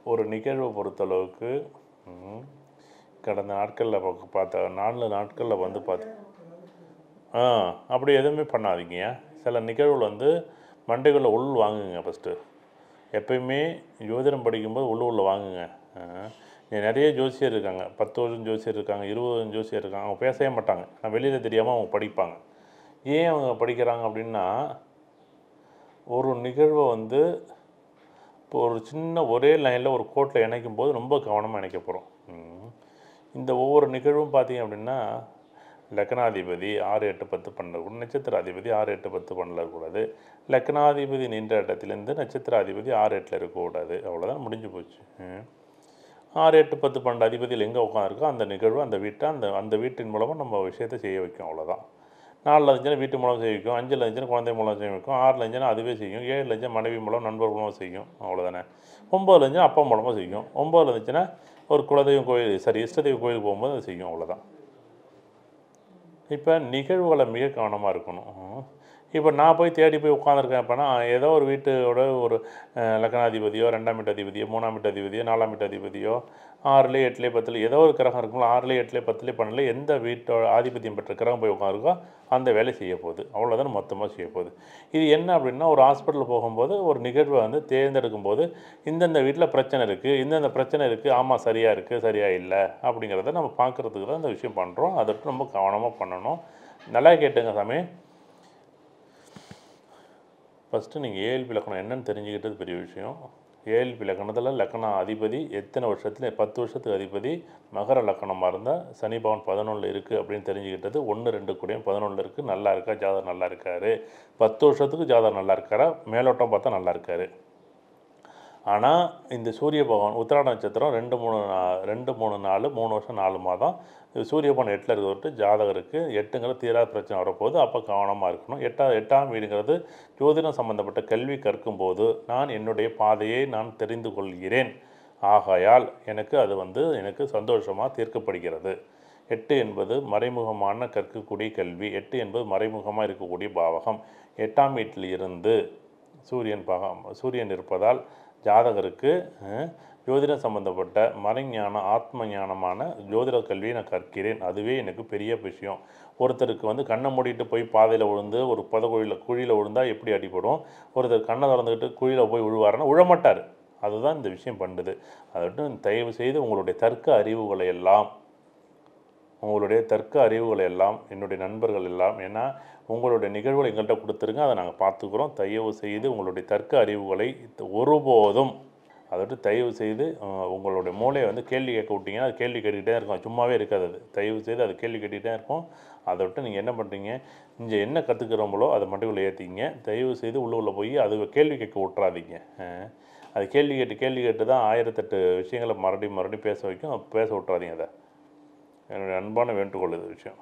ஒரு நிகழ்வை பொறுத்தளவுக்கு ம், கடந்த நாட்களில் பார்த்த நாலு நாட்களில் வந்து பார்த்து ஆ அப்படி எதுவுமே பண்ணாதீங்க சில நிகழ்வுகள் வந்து மண்டைக்குள்ளே உள் வாங்குங்க ஃபஸ்ட்டு எப்பயுமே ஜோதிடம் படிக்கும்போது உள்ள உள்ள வாங்குங்க ஆ, இங்க நிறைய ஜோசியர் இருக்காங்க பத்து வருஷம் ஜோசியர் இருக்காங்க இருபது வருஷம் ஜோசியர் இருக்காங்க அவங்க பேசவே மாட்டாங்க ஆனால் வெளியில் தெரியாமல் அவங்க படிப்பாங்க ஏன் அவங்க படிக்கிறாங்க அப்படின்னா ஒரு நிகழ்வை வந்து இப்போ ஒரு சின்ன ஒரே லைனில் ஒரு கோட்டில் இணைக்கும் போது ரொம்ப கவனமாக இணைக்க போகிறோம் இந்த ஒவ்வொரு நிகழ்வும் பார்த்தீங்க அப்படின்னா லக்னாதிபதி ஆறு எட்டு பத்து பண்ணக்கூடாது நட்சத்திராதிபதி ஆறு எட்டு பத்து பண்ணக்கூடாது லக்னாதிபதி நின்ற இடத்துலேருந்து நட்சத்திராதிபதி ஆறு எட்டில் இருக்கக்கூடாது அவ்வளோதான் முடிஞ்சு போச்சு ம். ஆறு எட்டு பத்து பன்னெண்டு அதிபதியில் எங்கே உட்காந்துருக்கோ அந்த நிகழ்வு அந்த வீட்டை அந்த அந்த வீட்டின் மூலமாக நம்ம விஷயத்தை செய்ய வைக்கும் அவ்வளோதான் நாலில் இருந்துச்சுன்னா வீட்டு மூலம் செய்ய வைக்கும் அஞ்சில் இருந்துச்சுன்னா குழந்தை மூலம் செய்ய வைக்கும் ஆறில் இருந்துச்சுன்னா அதுவே செய்யும் ஏழில் இருந்துச்சுன்னா மனைவி மூலம் நண்பர் மூலம் செய்யும் அவ்வளோதானே ஒம்பதுல இருந்துச்சுன்னா அப்பா மூலமாக செய்யும் ஒம்பதுல இருந்துச்சுன்னா ஒரு குலதெய்வம் கோயில் சரி இஷ்டதெய்வ கோயிலுக்கு போகும்போது அது செய்யும் அவ்வளோதான் இப்போ நிகழ்வுகளை மிக கவனமாக இருக்கணும் இப்போ நான் போய் தேடி போய் உட்காந்துருக்கேன் அப்போனா ஏதோ ஒரு வீட்டோட ஒரு அஹ், லக்னாதிபதியோ ரெண்டாம் வீட்டு அதிபதியோ மூணாம் வீட்டு அதிபதியோ நாலாம் வீட்டு அதிபதியோ ஆறுலேயே எட்டுலேயே பத்தில் ஏதோ ஒரு கிரகம் இருக்குங்களா ஆறுலேயே எட்டுலேயே பத்துலேயே பன்னெண்டுல எந்த வீட்டோட ஆதிபத்தியம் பெற்ற கிரகம் போய் உட்காந்துருக்கோ அந்த வேலை செய்ய போகுது அவ்வளோதான் மொத்தமாக செய்ய போகுது இது என்ன அப்படின்னா ஒரு ஹாஸ்பிட்டல் போகும்போது ஒரு நிகழ்வை வந்து தேர்ந்தெடுக்கும் போது இந்தந்த வீட்டில் பிரச்சனை இருக்குது இந்தந்த பிரச்சனை இருக்குது ஆமாம் சரியாக இருக்குது சரியாக இல்லை அப்படிங்கிறத நம்ம பார்க்குறதுக்கு தான் இந்த விஷயம் பண்ணுறோம் அதை ரொம்ப கவனமாக பண்ணணும் நல்லா கேட்டுங்க சாமி ஃபஸ்ட்டு நீங்கள் ஏஎல்பி லக்கணம் என்னன்னு தெரிஞ்சுக்கிட்டது பெரிய விஷயம் ஏஎல்பி லக்கணத்தில் லக்கணம் அதிபதி எத்தனை வருஷத்தில் பத்து வருஷத்துக்கு அதிபதி மகர லக்கணமாக இருந்தால் சனி பவன் பதினொன்றில் இருக்குது அப்படின்னு தெரிஞ்சுக்கிட்டது ஒன்று ரெண்டு கூடயும் பதினொன்றில் இருக்குது நல்லா இருக்கா ஜாதகம் நல்லா இருக்காரு பத்து வருஷத்துக்கு ஜாதகம் நல்லா இருக்காரா மேலோட்டம் பார்த்தா நல்லா இருக்காரு ஆனால் இந்த சூரிய பகவான் உத்திராட நட்சத்திரம் ரெண்டு மூணு நா- ரெண்டு மூணு நாலு மூணு வருஷம் நாலு மாதம் இது சூரிய பகவான் எட்டில் இருக்கிறது ஜாதகருக்கு எட்டுங்கிற தீராத பிரச்சனை வரப்போகுது அப்போ கவனமாக இருக்கணும் எட்டா எட்டாம் வீடுங்கிறது ஜோதிடம் சம்பந்தப்பட்ட கல்வி கற்கும்போது நான் என்னுடைய பாதையை நான் தெரிந்து கொள்கிறேன் ஆகையால் எனக்கு அது வந்து எனக்கு சந்தோஷமாக தீர்க்கப்படுகிறது எட்டு என்பது மறைமுகமான கற்கக்கூடிய கல்வி எட்டு என்பது மறைமுகமாக இருக்கக்கூடிய பாவகம் எட்டாம் வீட்டில் இருந்து சூரியன் பாகம் சூரியன் இருப்பதால் ஜாதகருக்கு அஹ், ஜோதிடம் சம்பந்தப்பட்ட மறைஞானம் ஆத்ம ஞானமான ஜோதிட கல்வியை நான் கற்கிறேன் அதுவே எனக்கு பெரிய விஷயம் ஒருத்தருக்கு வந்து கண்ணை மூடிட்டு போய் பாதையில் விழுந்து ஒரு புதகுழியில் குழியில் விழுந்தா எப்படி அடிபடும் ஒருத்தர் கண்ணை திறந்துக்கிட்டு குழியில் போய் விழுவாருன்னா விழமாட்டார் அதுதான் இந்த விஷயம் பண்ணுது அதை விட்டு தயவு செய்து உங்களுடைய தர்க்க அறிவுகளை எல்லாம் உங்களுடைய தர்க்க அறிவுகளை எல்லாம் என்னுடைய நண்பர்கள் எல்லாம் ஏன்னா உங்களுடைய நிகழ்வுகளை எங்கள்கிட்ட கொடுத்துருங்க அதை நாங்கள் பார்த்துக்குறோம் தயவு செய்து உங்களுடைய தர்க்க அறிவுகளை ஒருபோதும் அதை விட்டு தயவு செய்து அஹ், உங்களுடைய மூளையை வந்து கேள்வி கேட்க விட்டீங்கன்னா அது கேள்வி கேட்டுக்கிட்டே இருக்கும் சும்மாவே இருக்காது அது தயவு செய்து அது கேள்வி கேட்டுக்கிட்டே இருக்கும் அதை விட்டு நீங்கள் என்ன பண்ணுறீங்க இங்கே என்ன கற்றுக்கிறோங்களோ அதை மட்டுக்குள்ளே ஏற்றிங்க தயவு செய்து உள்ள உள்ள போய் அது கேள்வி கேட்க விட்றாதீங்க அஹ், அது கேள்வி கேட்டு கேள்வி கேட்டு தான் ஆயிரத்தெட்டு விஷயங்களை மறுபடியும் மறுபடியும் பேச வைக்கும் பேச விட்றாதீங்க அதை என்னுடைய அன்பான வேண்டுகோள் இது விஷயம்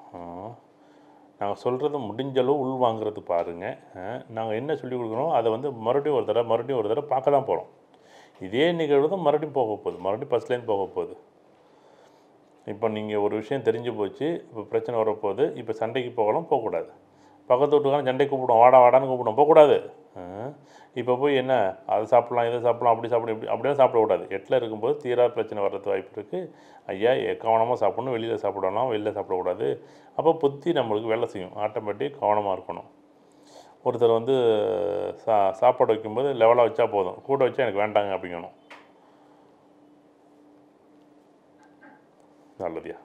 நாங்கள் சொல்கிறத முடிஞ்ச அளவு உள் வாங்குறது பாருங்கள் நாங்கள் என்ன சொல்லி கொடுக்குறோம் அதை வந்து மறுபடியும் ஒரு தடவை மறுபடியும் ஒரு தடவை பார்க்க தான் போகிறோம் இதே நிகழ்வு தான் மறுபடியும் போக போகுது மறுபடியும் ஃபஸ்ட்லேருந்து போக போகுது இப்போ நீங்கள் ஒரு விஷயம் தெரிஞ்சு போச்சு இப்போ பிரச்சனை வரப்போகுது இப்போ சண்டைக்கு போகலாம் போகக்கூடாது பக்கத்து வீட்டுக்காரன் சண்டை கூப்பிடுவோம் வாடா வாடான்னு கூப்பிடுவோம் போகக்கூடாது இப்போ போய் என்ன அதை சாப்பிட்லாம் இதை சாப்பிட்லாம் அப்படி சாப்பிட இப்படி அப்படிலாம் சாப்பிடக்கூடாது எட்டில் இருக்கும்போது தீரா பிரச்சனை வர்றது வாய்ப்பு இருக்குது ஐயா எ- கவனமாக சாப்பிடணும் வெளியில் சாப்பிடலாம் வெளியில் சாப்பிடக்கூடாது அப்போ புத்தி நம்மளுக்கு வேலை செய்யும் ஆட்டோமேட்டிக் கவனமாக இருக்கணும் ஒருத்தர் வந்து சா சாப்பாடு வைக்கும்போது லெவலாக வச்சா போதும் கூட வச்சா எனக்கு வேண்டாங்க அப்படிங்கணும் நல்லதுயா